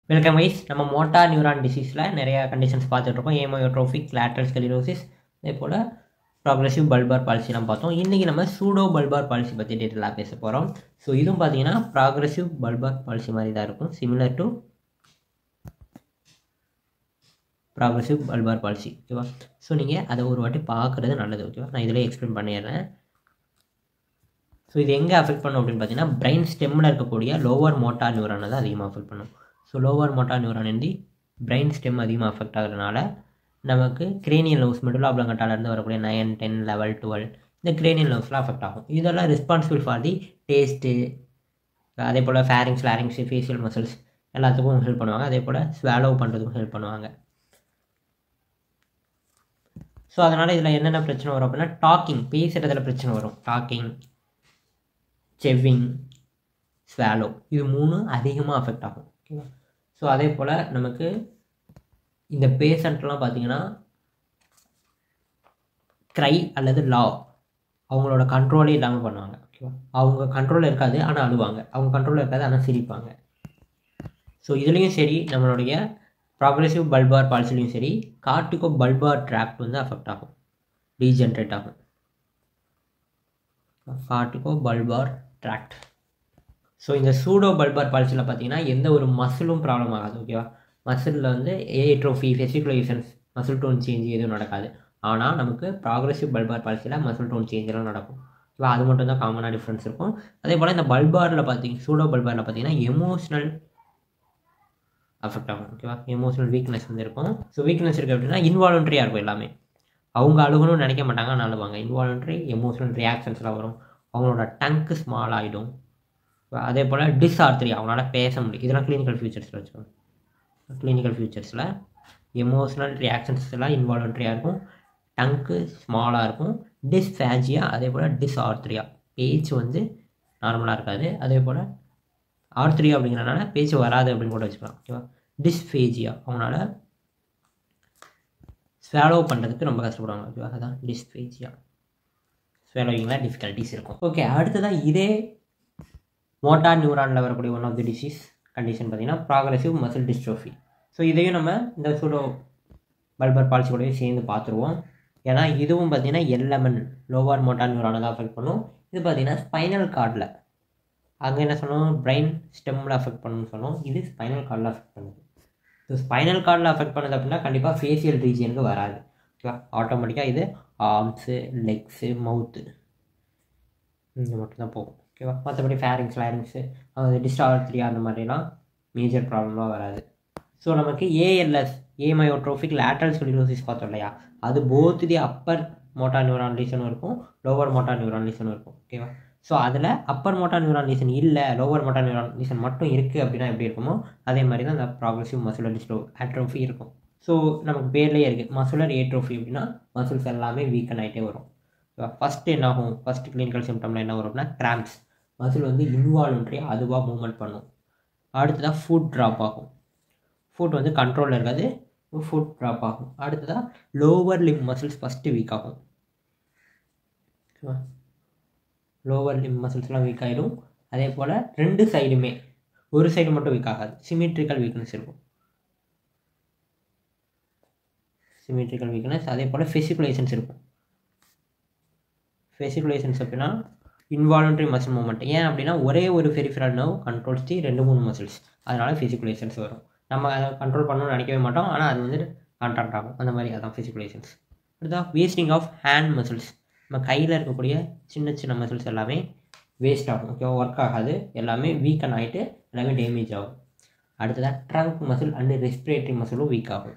welcome wise நம்ம மோட்டா neuron டிசீஸில் நிறைய conditions பார்த்துட்ருக்கோம் ஏமோயோட்ரோஃபிக் லேட்ரல் ஸ்கெலிரோசிஸ் அதே போல் ப்ராக்ரெசிவ் பல்பார் பாலிசிலாம் பார்த்தோம் இன்றைக்கி நம்ம சூடோ பல்பார் பாலிசி பற்றி டீட்டெயிலாக பேச போகிறோம் ஸோ இதுவும் பார்த்தீங்கன்னா ப்ராக்ரெசிவ் பல்பார் பாலிசி மாதிரி தான் இருக்கும் similar to progressive bulbar palsy ஓகேவா ஸோ நீங்கள் அதை ஒரு வாட்டி பார்க்குறது நல்லது ஓகேவா நான் இதிலே எக்ஸ்பிளைன் பண்ணிடுறேன் ஸோ இது எங்கே அஃபெக்ட் பண்ணும் அப்படின்னு பார்த்தீங்கன்னா பிரெயின் ஸ்டெம்மில் இருக்கக்கூடிய லோவர் மோட்டார் நியூரானை தான் அதிகமாக அஃபெக்ட் பண்ணும் ஸோ லோவர் மோட்டார் நியூரான் வந்து பிரெயின் ஸ்டெம் அதிகமாக அஃபெக்ட் ஆகிறதுனால நமக்கு கிரேனியல் லவ்ஸ் மிடில் ஆப்லங்கட்டாலேருந்து வரக்கூடிய நைன் டென் லெவல் டுவெல் இந்த கிரேனியல் லவ்ஸ்லாம் அஃபெக்ட் ஆகும் இதெல்லாம் ரெஸ்பான்சிபிள் ஃபார் தி டேஸ்ட்டு அதே போல் ஃபேரிங்ஸ் லேரிங்ஸ் ஃபேஷியல் மசில்ஸ் எல்லாத்துக்கும் ஹெல்ப் பண்ணுவாங்க அதே போல் ஸ்வாலோ பண்ணுறதுக்கும் ஹெல்ப் பண்ணுவாங்க ஸோ அதனால் இதில் என்னென்ன பிரச்சனை வரும் அப்படின்னா டாக்கிங் பேசுகிறதுல பிரச்சனை வரும் டாக்கிங் செவ்விங் ஸ்வாலோ இது மூணு அதிகமாக அஃபெக்ட் ஆகும் ஓகேவா ஸோ அதே போல் நமக்கு இந்த பேஷண்ட்லாம் பார்த்தீங்கன்னா க்ரை அல்லது லா அவங்களோட கண்ட்ரோலே இல்லாமல் பண்ணுவாங்க ஓகேவா அவங்க கண்ட்ரோலில் இருக்காது ஆனால் அழுவாங்க அவங்க கண்ட்ரோலில் இருக்காது ஆனால் சிரிப்பாங்க ஸோ இதுலேயும் சரி நம்மளுடைய ப்ராக்ரெசிவ் பல்பார் பாலிசிலையும் சரி கார்டிகோ பல்பார் ட்ராக்ட் வந்து அஃபெக்ட் ஆகும் டீஜென்ரேட் ஆகும் கார்டிகோ பல்பார் ட்ராக்ட் ஸோ இந்த சூடோ பல்பார் பாலிசியில் பார்த்தீங்கன்னா எந்த ஒரு மசிலும் ப்ராப்ளம் ஆகாது ஓகேவா மசிலில் வந்து atrophy fasciculations muscle tone change எதுவும் நடக்காது ஆனால் நமக்கு ப்ராக்ரெசிவ் பல்பார் பாலிசியில் மசில் டோன் சேஞ்செல்லாம் நடக்கும் ஓகேவா அது மட்டும் தான் காமனாக டிஃப்ரென்ஸ் இருக்கும் அதே போல் இந்த பல்பாரில் பார்த்தீங்க சூடோ பல்பாரில் பார்த்தீங்கன்னா எமோஷ்னல் அஃபெக்ட் ஆகும் ஓகேவா எமோஷனல் வீக்னஸ் வந்து இருக்கும் ஸோ வீக்னஸ் இருக்குது அப்படின்னா இன்வாலண்ட்ரியாக இருக்கும் எல்லாமே அவங்க அழுகணும்னு நினைக்க மாட்டாங்க ஆனால் அழுவாங்க இன்வாலண்ட்ரி எமோஷனல் ரியாக்ஷன்ஸ்லாம் வரும் அவங்களோட டங்க்கு ஸ்மால் ஆகிடும் அதே போல் டிஸ்ஆர்த்ரி அவங்களால பேச முடியும் இதெல்லாம் கிளினிக்கல் ஃபியூச்சர்ஸில் வச்சுக்கோங்க கிளினிக்கல் ஃபியூச்சர்ஸில் எமோஷனல் ரியாக்ஷன்ஸ் எல்லாம் இன்வாலண்ட்ரியாக இருக்கும் டங்க்கு ஸ்மாலாக இருக்கும் டிஸ்ஃபேஜியா அதே போல் டிஸ்ஆர்த்ரியா பேச்சு வந்து நார்மலாக இருக்காது அதே போல் ஆர்த்ரியா அப்படிங்கிறனால பேச்சு வராது அப்படின்னு கூட வச்சுக்கலாம் ஓகேவா டிஸ்ஃபேஜியா அவங்களால ஸ்வாலோ பண்ணுறதுக்கு ரொம்ப கஷ்டப்படுவாங்க ஓகேவா அதான் டிஸ்ஃபேஜியா ஸ்வாலோவிங்கில் டிஃபிகல்ட்டிஸ் இருக்கும் ஓகே அடுத்ததாக இதே மோட்டார் நியூரானில் வரக்கூடிய one of the disease condition பார்த்தீங்கன்னா ப்ராக்ரெசிவ் மசில் டிஸ்ட்ரோஃபி ஸோ இதையும் நம்ம இந்த சூடோ பல்பர் பாலிசி கூடவே சேர்ந்து பார்த்துருவோம் ஏன்னா இதுவும் பார்த்தீங்கன்னா எல்எம்என் லோவர் மோட்டார் நியூரானை தான் அஃபெக்ட் பண்ணும் இது பார்த்தீங்கன்னா ஸ்பைனல் கார்டில் அங்கே என்ன சொன்னோம் பிரெயின் ஸ்டெம்மில் அஃபெக்ட் பண்ணணும்னு சொன்னோம் இது ஸ்பைனல் கார்டில் அஃபெக்ட் பண்ணுது ஸோ ஸ்பைனல் கார்டில் அஃபெக்ட் பண்ணுது அப்படின்னா கண்டிப்பாக ஃபேஷியல் ரீஜியனுக்கு வராது ஓகேவா ஆட்டோமேட்டிக்காக இது ஆர்ம்ஸு லெக்ஸு மவுத்து இந்த மட்டும்தான் போகும் ஓகேவா மற்றபடி ஃபேரிங்ஸ் லேரிங்ஸு அது டிஸ்டார்த்ரியா அந்த மாதிரிலாம் மேஜர் ப்ராப்ளம்லாம் வராது ஸோ நமக்கு ஏஎல்எஸ் ஏமயோட்ரோஃபிக் லேட்ரல் ஸ்கெலிரோசிஸ் பார்த்தோம் இல்லையா அது both the upper motor neuron லீசனும் இருக்கும் லோவர் மோட்டார் நியூரான் லீசனும் இருக்கும் ஓகேவா ஸோ அதில் அப்பர் மோட்டார் நியூரான் லீசன் இல்லை லோவர் மோட்டார் நியூரான் லீசன் மட்டும் இருக்குது அப்படின்னா எப்படி இருக்குமோ அதே மாதிரி தான் அந்த ப்ராக்ரெசிவ் மசுலர் டிஸ்ட்ரோ ஆட்ரோஃபி இருக்கும் ஸோ நமக்கு பேர்லேயே இருக்குது மசுலர் ஏட்ரோஃபி அப்படின்னா மசில்ஸ் எல்லாமே வீக்கன் ஆகிட்டே வரும் ஃபஸ்ட்டு என்ன ஆகும் ஃபஸ்ட் கிளினிக்கல் சிம்டமில் என்ன வரும் அப்படின்னா கிராம்ப்ஸ் மசில் வந்து இன்வால்மெண்ட்ரியாக அதுவாக மூவ்மெண்ட் பண்ணும் அடுத்ததாக ஃபுட் ட்ராப் ஆகும் ஃபுட் வந்து கண்ட்ரோலில் இருக்காது ஃபுட் ட்ராப் ஆகும் அடுத்ததாக lower limb muscles first weak ஆகும் ஓகேவா லோவர் லிம் மசில்ஸ்லாம் வீக் ஆகிடும் அதே போல் ரெண்டு சைடுமே ஒரு சைடு மட்டும் வீக் ஆகாது சிமெட்ரிக்கல் வீக்னஸ் இருக்கும் சிமெட்ரிக்கல் வீக்னஸ் அதே போல் ஃபெசிகுலேஷன்ஸ் இருக்கும் ஃபெசிகுலேஷன்ஸ் அப்படின்னா இன்வாலண்ட்ரி மசில் மூமெண்ட் ஏன் அப்படின்னா ஒரே ஒரு ஃபெரிஃபரல் நர்வ் கண்ட்ரோல்ஸ் தி ரெண்டு மூணு மசில்ஸ் அதனால் ஃபிசிகுலேஷன்ஸ் வரும் நம்ம அதை கண்ட்ரோல் பண்ணணும்னு நினைக்கவே மாட்டோம் ஆனால் அது வந்து கான்ட்ராக்ட் ஆகும் அந்த மாதிரி அதான் ஃபிசிகுலேஷன்ஸ் அடுத்தா வேஸ்டிங் ஆஃப் ஹேண்ட் மசில்ஸ் நம்ம கையில் இருக்கக்கூடிய சின்ன சின்ன மசில்ஸ் எல்லாமே வேஸ்ட் ஆகும் ஓகேவா ஒர்க் ஆகாது எல்லாமே வீக்கன் ஆகிட்டு எல்லாமே டேமேஜ் ஆகும் அடுத்ததாக ட்ரங்க் மசில் அண்டு ரெஸ்பிரேட்டரி மசிலும் வீக் ஆகும்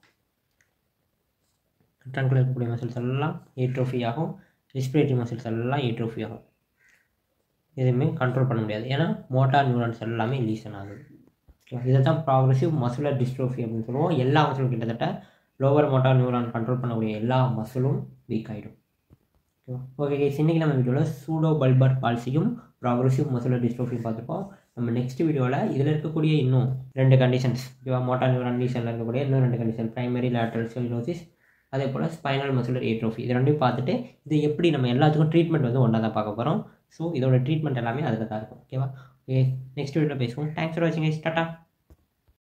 ட்ரங்கில் இருக்கக்கூடிய மசில்ஸ் எல்லாம் ஏட்ரோஃபி ஆகும் ரெஸ்பிரேட்டரி மசில்ஸ் எல்லாம் ஏட்ரோஃபி ஆகும் எதுவுமே கண்ட்ரோல் பண்ண முடியாது ஏன்னா மோட்டார் நியூரான்ஸ் எல்லாமே லீசன் ஆகுது இதை தான் ப்ராக்ரெசிவ் மசுலர் டிஸ்ட்ரோஃபி அப்படின்னு சொல்லுவோம் எல்லா மசிலும் கிட்டத்தட்ட லோவர் மோட்டார் நியூரான் கண்ட்ரோல் பண்ணக்கூடிய எல்லா மசிலும் வீக் ஆகிடும் ஓகேவா ஓகே கேஸ் இன்றைக்கி நம்ம வீடியோவில் சூடோ பல்பர் பால்சியும் ப்ராக்ரெசிவ் மசுலர் டிஸ்ட்ரோஃபியும் பார்த்துருப்போம் நம்ம நெக்ஸ்ட் வீடியோவில் இதில் இருக்கக்கூடிய இன்னும் ரெண்டு கண்டிஷன்ஸ் ஓகேவா மோட்டார் நியூரான் லீசனில் இருக்கக்கூடிய இன்னும் ரெண்டு கண்டிஷன் ப்ரைமரி லேட்ரல் செலினோசிஸ் அதே போல் ஸ்பைனல் மசுலர் ஏட்ரோஃபி இது ரெண்டையும் பார்த்துட்டு இது எப்படி நம்ம எல்லாத்துக்கும் ட்ரீட்மெண்ட் வந்து ஒன்றா தான் பார்க்க போகிறோம் ஸோ இதோட ட்ரீட்மெண்ட் எல்லாமே அதில் தான் இருக்கும் ஓகேவா ஓகே நெக்ஸ்ட் வீடியோவில் பேசுவோம் தேங்க்ஸ் ஃபார் வாட்சிங் டாட்டா